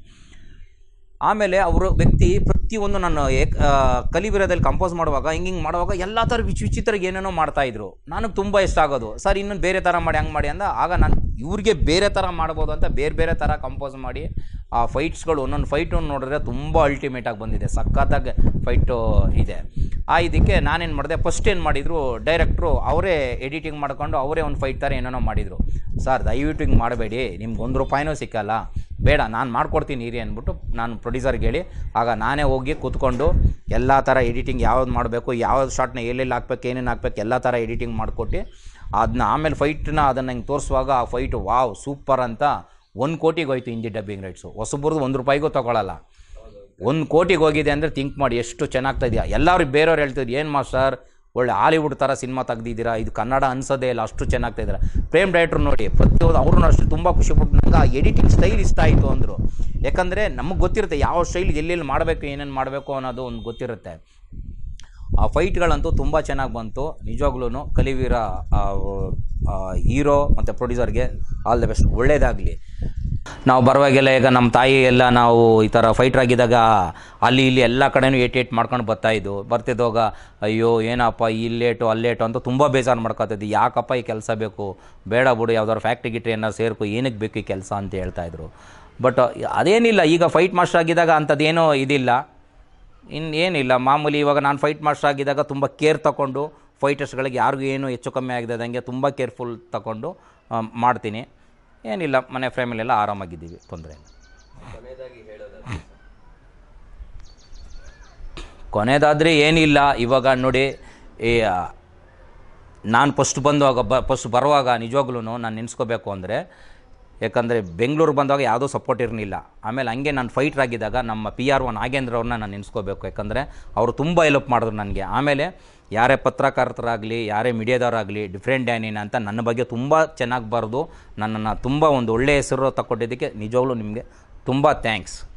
Speaker 1: ಆಮೇಲೆ ಅವರು ವ್ಯಕ್ತಿ ಪ್ರತಿಯೊಂದು ನಾನು ಏಕ್ ಕಲಿಬಿರದಲ್ಲಿ ಕಂಪೋಸ್ ಮಾಡುವಾಗ ಹಿಂಗೆ ಹಿಂಗೆ ಮಾಡುವಾಗ ಎಲ್ಲ ಥರ ವಿಚ್ ವಿಚಿತ್ರ ಏನೇನೋ ಮಾಡ್ತಾಯಿದ್ರು ನನಗೆ ತುಂಬ ಇಷ್ಟ ಆಗೋದು ಸರ್ ಇನ್ನೊಂದು ಬೇರೆ ಥರ ಮಾಡಿ ಹಂಗೆ ಮಾಡಿ ಅಂದ ಆಗ ನಾನು ಇವ್ರಿಗೆ ಬೇರೆ ಥರ ಮಾಡ್ಬೋದು ಅಂತ ಬೇರೆ ಬೇರೆ ಥರ ಕಂಪೋಸ್ ಮಾಡಿ ಆ ಫೈಟ್ಸ್ಗಳು ಒಂದೊಂದು ಫೈಟು ನೋಡಿದ್ರೆ ತುಂಬ ಅಲ್ಟಿಮೇಟಾಗಿ ಬಂದಿದೆ ಸಖತ್ತಾಗಿ ಫೈಟು ಇದೆ ಆ ಇದಕ್ಕೆ ನಾನೇನು ಮಾಡಿದೆ ಫಸ್ಟ್ ಏನು ಮಾಡಿದರು ಡೈರೆಕ್ಟ್ರು ಅವರೇ ಎಡಿಟಿಂಗ್ ಮಾಡ್ಕೊಂಡು ಅವರೇ ಒಂದು ಫೈಟ್ ಥರ ಏನೇನೋ ಮಾಡಿದರು ಸರ್ ದಯವಿಟ್ಟು ಹಿಂಗೆ ಮಾಡಬೇಡಿ ನಿಮ್ಗೆ ಒಂದು ರೂಪಾಯಿನೂ ಸಿಕ್ಕಲ್ಲ ಬೇಡ ನಾನು ಮಾಡ್ಕೊಡ್ತೀನಿ ಇರಿ ಅಂದ್ಬಿಟ್ಟು ನಾನು ಪ್ರೊಡ್ಯೂಸರ್ಗೆ ಹೇಳಿ ಆಗ ನಾನೇ ಹೋಗಿ ಕೂತ್ಕೊಂಡು ಎಲ್ಲ ಥರ ಎಡಿಟಿಂಗ್ ಯಾವ್ದು ಮಾಡಬೇಕು ಯಾವ ಶಾರ್ಟ್ನ ಎಲ್ಲೆಲ್ಲಿ ಹಾಕ್ಬೇಕು ಏನೇನು ಹಾಕ್ಬೇಕು ಎಲ್ಲ ಥರ ಎಡಿಟಿಂಗ್ ಮಾಡಿಕೊಟ್ಟು ಅದನ್ನ ಆಮೇಲೆ ಫೈಟ್ನ ಅದನ್ನು ಹಿಂಗೆ ತೋರಿಸುವಾಗ ಆ ಫೈಟು ವಾವ್ ಸೂಪರ್ ಅಂತ ಒಂದು ಕೋಟಿಗೆ ಹೋಯ್ತು ಹಿಂದಿ ಡಬ್ಬಿಂಗ್ ರೈಟ್ಸು ಹೊಸಬ್ರದ್ದು ಒಂದು ರೂಪಾಯಿಗೂ ತೊಗೊಳಲ್ಲ ಒಂದು ಕೋಟಿಗೆ ಹೋಗಿದೆ ಅಂದರೆ ಥಿಂಕ್ ಮಾಡಿ ಎಷ್ಟು ಚೆನ್ನಾಗ್ತಾ ಇದೆಯಾ ಎಲ್ಲರೂ ಬೇರೆಯವ್ರು ಹೇಳ್ತಿದ್ರು ಏನು ಮಾಸ್ಟರ್ ಒಳ್ಳೆ ಹಾಲಿವುಡ್ ಥರ ಸಿನಿಮಾ ತೆಗ್ದಿದ್ದೀರಾ ಇದು ಕನ್ನಡ ಅನ್ಸೋದೇ ಇಲ್ಲ ಅಷ್ಟು ಚೆನ್ನಾಗ್ತಾ ಇದ್ದಾರೆ ಪ್ರೇಮ್ ಡೈರೆಕ್ಟ್ರು ನೋಡಿ ಪ್ರತಿಯೊಂದು ಅವ್ರನ್ನೂ ಅಷ್ಟು ತುಂಬ ಖುಷಿಪಟ್ಟು ನಂಗೆ ಆ ಎಡಿಟಿಂಗ್ ಸ್ಟೈಲ್ ಇಷ್ಟ ಆಯಿತು ಅಂದರು ಯಾಕಂದರೆ ನಮಗೆ ಗೊತ್ತಿರುತ್ತೆ ಯಾವ ಸ್ಟೈಲ್ ಎಲ್ಲೆಲ್ಲಿ ಮಾಡಬೇಕು ಏನೇನು ಮಾಡಬೇಕು ಅನ್ನೋದು ಒಂದು ಗೊತ್ತಿರುತ್ತೆ ಆ ಫೈಟ್ಗಳಂತೂ ತುಂಬ ಚೆನ್ನಾಗಿ ಬಂತು ನಿಜವಾಗ್ಲೂ ಕಲಿವೀರ ಹೀರೋ ಮತ್ತು ಪ್ರೊಡ್ಯೂಸರ್ಗೆ ಆಲ್ ದ ಬೆಸ್ಟ್ ಒಳ್ಳೇದಾಗಲಿ ನಾವು ಬರುವಾಗೆಲ್ಲ ಈಗ ನಮ್ಮ ತಾಯಿ ಎಲ್ಲ ನಾವು ಈ ಥರ ಫೈಟ್ರ್ ಆಗಿದ್ದಾಗ ಅಲ್ಲಿ ಇಲ್ಲಿ ಎಲ್ಲ ಕಡೆನೂ ಏಟ್ ಏಟ್ ಮಾಡ್ಕೊಂಡು ಬರ್ತಾಯಿದ್ದು ಬರ್ತಿದ್ದಾಗ ಅಯ್ಯೋ ಏನಪ್ಪ ಇಲ್ಲೇಟು ಅಲ್ಲೇಟು ಅಂತ ತುಂಬ ಬೇಜಾರು ಮಾಡ್ಕೊತಿದ್ದೆ ಯಾಕಪ್ಪ ಈ ಕೆಲಸ ಬೇಕು ಬೇಡ ಬಿಡು ಯಾವ್ದಾದ್ರು ಫ್ಯಾಕ್ಟ್ರಿ ಗಿಟ್ರಿ ಏನಾರು ಸೇರ್ಕೊ ಏನಕ್ಕೆ ಬೇಕು ಈ ಕೆಲಸ ಅಂತ ಹೇಳ್ತಾಯಿದ್ರು ಬಟ್ ಅದೇನಿಲ್ಲ ಈಗ ಫೈಟ್ ಮಾಸ್ಟರ್ ಆಗಿದ್ದಾಗ ಅಂಥದ್ದೇನೋ ಇದಿಲ್ಲ ಇನ್ನು ಏನಿಲ್ಲ ಮಾಮೂಲಿ ಇವಾಗ ನಾನು ಫೈಟ್ ಮಾಸ್ಟರ್ ಆಗಿದ್ದಾಗ ತುಂಬ ಕೇರ್ ತಗೊಂಡು ಫೈಟರ್ಸ್ಗಳಿಗೆ ಯಾರಿಗೂ ಏನು ಹೆಚ್ಚು ಕಮ್ಮಿ ಆಗದಂಗೆ ತುಂಬ ಕೇರ್ಫುಲ್ ತಗೊಂಡು ಆ, ಮಾಡ್ತೀನಿ ಏನಿಲ್ಲ ಮನೆ ಫ್ಯಾಮಿಲಿಯೆಲ್ಲ ಆರಾಮಾಗಿದ್ದೀವಿ ತೊಂದರೆ ಇಲ್ಲ
Speaker 2: ಕೊನೆಯದಾಗಿ ಹೇಳೋದಾದ್ರೆ
Speaker 1: ಕೊನೆಯದಾದರೆ ಏನಿಲ್ಲ ಇವಾಗ ನೋಡಿ ಈ ನಾನು ಫಸ್ಟ್ ಬಂದುವಾಗ ಬ ಫಸ್ಟ್ ಬರುವಾಗ ನಿಜವಾಗ್ಲೂ ನಾನು ನೆನೆಸ್ಕೋಬೇಕು ಅಂದರೆ ಯಾಕಂದರೆ ಬೆಂಗಳೂರು ಬಂದಾಗ ಯಾವುದೂ ಸಪೋರ್ಟ್ ಇರಲಿಲ್ಲ ಆಮೇಲೆ ಹಂಗೆ ನಾನು ಫೈಟ್ರ್ ಆಗಿದ್ದಾಗ ನಮ್ಮ ಪಿ ಆರ್ ಒನ್ ನಾಗೇಂದ್ರ ಅವ್ರನ್ನ ನಾನು ನೆನೆಸ್ಕೋಬೇಕು ಯಾಕಂದರೆ ಅವರು ತುಂಬ ಹೆಲ್ಪ್ ಮಾಡಿದ್ರು ನನಗೆ ಆಮೇಲೆ ಯಾರೇ ಪತ್ರಕರ್ತರಾಗಲಿ ಯಾರೇ ಮೀಡಿಯಾದವರಾಗಲಿ ಡಿಫ್ರೆಂಟ್ ಡ್ಯಾನಿನ ಅಂತ ನನ್ನ ಬಗ್ಗೆ ತುಂಬ ಚೆನ್ನಾಗಿ ಬರೆದು ನನ್ನನ್ನು ತುಂಬ ಒಂದು ಒಳ್ಳೆಯ ಹೆಸರು ತಕ್ಕೊಟ್ಟಿದ್ದಕ್ಕೆ ನಿಜವಾಗ್ಲೂ ನಿಮಗೆ ತುಂಬ ಥ್ಯಾಂಕ್ಸ್